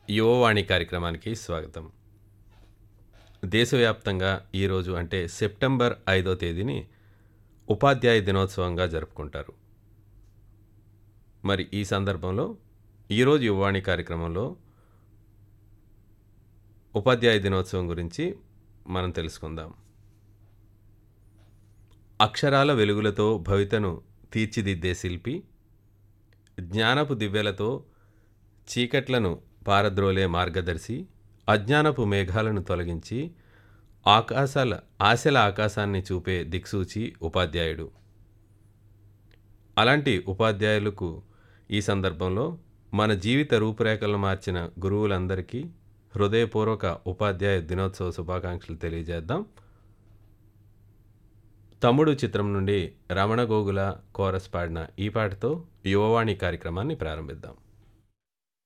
యువవాణి కార్యక్రమానికి స్వాగతం దేశవ్యాప్తంగా ఈరోజు అంటే సెప్టెంబర్ ఐదో తేదీని ఉపాధ్యాయ దినోత్సవంగా జరుపుకుంటారు మరి ఈ సందర్భంలో ఈరోజు యువవాణి కార్యక్రమంలో ఉపాధ్యాయ దినోత్సవం గురించి మనం తెలుసుకుందాం అక్షరాల వెలుగులతో భవితను తీర్చిదిద్దే శిల్పి జ్ఞానపు దివ్యలతో చీకట్లను పారద్రోలే మార్గదర్శి అజ్ఞానపు మేఘాలను తొలగించి ఆకాశాల ఆశల ఆకాశాన్ని చూపే దిక్సూచి ఉపాధ్యాయుడు అలాంటి ఉపాధ్యాయులకు ఈ సందర్భంలో మన జీవిత రూపురేఖలను మార్చిన గురువులందరికీ హృదయపూర్వక ఉపాధ్యాయ దినోత్సవ శుభాకాంక్షలు తెలియజేద్దాం తమ్ముడు చిత్రం నుండి రమణ గోగుల కోరస్ పాడిన ఈ పాటతో యువవాణి కార్యక్రమాన్ని ప్రారంభిద్దాం